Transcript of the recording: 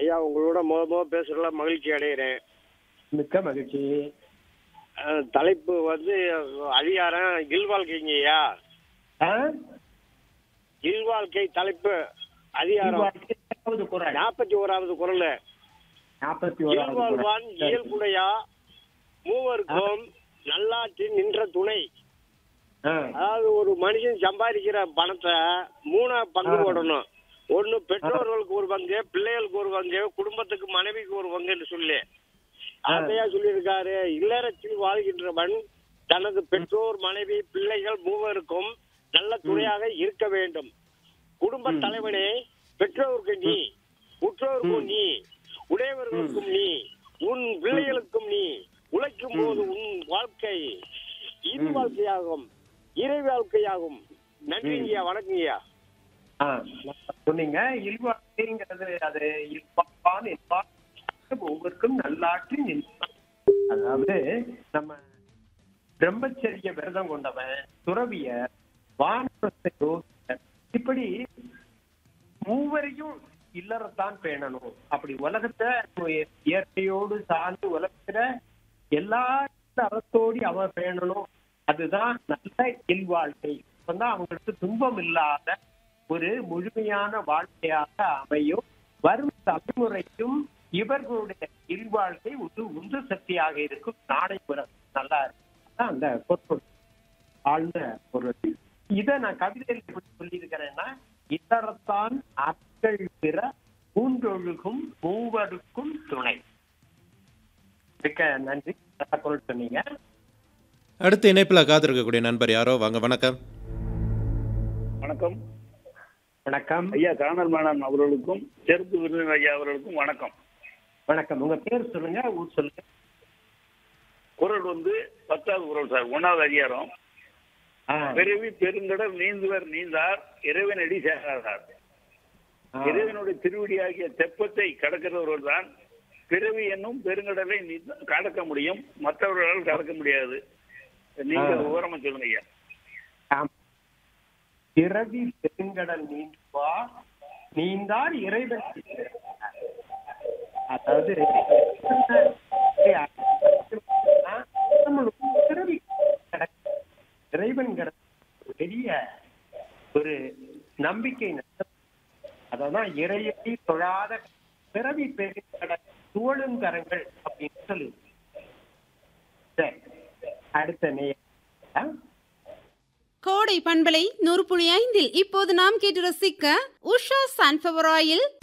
ஐயா உங்களோட முத முத பேசுறதுல மகிழ்ச்சி அடைகிறேன் மிக்க மகிழ்ச்சி அஹ், தலைப்பு வந்து அதிகாரம் இல்வாழ்க்கைங்க ஐயா ஆ? இல்வாழ்க்கை தலைப்பு அதிகாரம் இருபதாவது குறள் நாற்பத்தி ஓராவது குரல் நாற்பத்தி ஓராவது குறள். இல்வாழ்வான் இயல்புடையா மூவருக்கும் நல்லாற்றி நின்ற துணை ஆ. அதாவது ஒரு மனுஷன் சம்பாதிக்கிற பணத்தை மூணா பங்கு ஆ. போடணும் ஒண்ணு பெற்றோர்களுக்கு ஒரு பங்கு பிள்ளைகளுக்கு ஒரு பங்கு குடும்பத்துக்கு மனைவிக்கு ஒரு பங்குன்னு சொல்லி ஆ. அதையா சொல்லியிருக்காரு இல்லறத்தில் வாழ்கின்றவன் தனது பெற்றோர் மனைவி பிள்ளைகள் மூவருக்கும் நல்ல துணையாக இருக்க வேண்டும் குடும்ப ம். தலைவனே பெற்றோருக்கு நீ உற்றோருக்கும் நீ உடையவர்களுக்கும் நீ உன் பிள்ளைகளுக்கும் நீ உழைக்கும் போது உன் வாழ்க்கை இது ம். வாழ்க்கையாகும் இறை வாழ்க்கையாகும் நன்றிங்கய்யா வணக்கங்கய்யா ஆ, நல்லா சொன்னீங்க இல்வாழ்க்கைங்கிறது அது இல்வான் இல்வான் ஒவ்வொருக்கும் நல்லாற்றி நின்றான் அதாவது நம்ம பிரம்மச்சரிய விரதம் கொண்டவன் துறவியர் வானத்தை யோகியர் இப்படி மூவரையும் இல்லறத்தான் பேணணும் அப்படி உலகத்தை இயற்கையோடு சார்ந்து உலகத்துல எல்லா அறத்தோடி அவன் பேணணும் அதுதான் நல்ல இல்வாழ்க்கை அப்பதான் அவங்களுக்கு துன்பம் இல்லாத ஒரு முழுமையான வாழ்க்கையாக அமையும் வரும் தலைமுறைக்கும் இவர்களுடைய இல்வாழ்க்கை ஒரு உந்து சக்தியாக இருக்கும் நாடை பிறகு நல்லா இருக்கும் அதான் அந்த பொருள் ஆழ்ந்த பொருள் இத நான் கவிதையில் எப்படி சொல்லியிருக்கிறேன்னா இதரத்தான் அக்கள் பிற பூண்டொழுகும் மூவருக்கும் துணை மிக்க நன்றி நல்ல பொருள் சொன்னீங்க அடுத்த இணைப்பில் காத்திருக்கக்கூடிய நண்பர் யாரோ வாங்க வணக்கம் வணக்கம் வணக்கம் ஐயா காணல் மேடம் அவர்களுக்கும் செருப்பு விருது ஐயா அவர்களுக்கும் வணக்கம் வணக்கம் உங்க பேர் சொல்லுங்க ஊர் சொல்லுங்க குரல் வந்து பத்தாவது குரல் சார் ஒன்னாவது அதிகாரம் ஆ, பிறவி பெருங்கடல் நீந்துவர் நீந்தார் இறைவனடி சேராதார் ஆ. இறைவனுடைய திருவடியாகிய தெப்பத்தை கடக்கிறவர்கள் தான் பிறவி என்னும் பெருங்கடலை நீந்த- கடக்க முடியும் மற்றவர்களால் கடக்க முடியாது நீங்க ஆ. விவரமா சொல்லுங்க ஐயா ஆம். பிறவி பெருங்கடல் நீந்துவா நீந்தார் இறைவன் அதாவது நம்மளுக்கு பிறவி கிடக்கு. இறைவன் கிடக்கு. ஒரு பெரிய ஒரு நம்பிக்கை நஷ்டம். அததான் இறையடி தொழாத பிறவி பெருங்கடல் துவழுங்கரங்கள் அப்படின்னு சொல்லு சரி அடுத்த நேரம் கோடை பண்பலை நூறு புள்ளி ஐந்தில் இப்போது நாம் கேட்டு ரசிக்க உஷா சன்ஃபவர் ஆயில்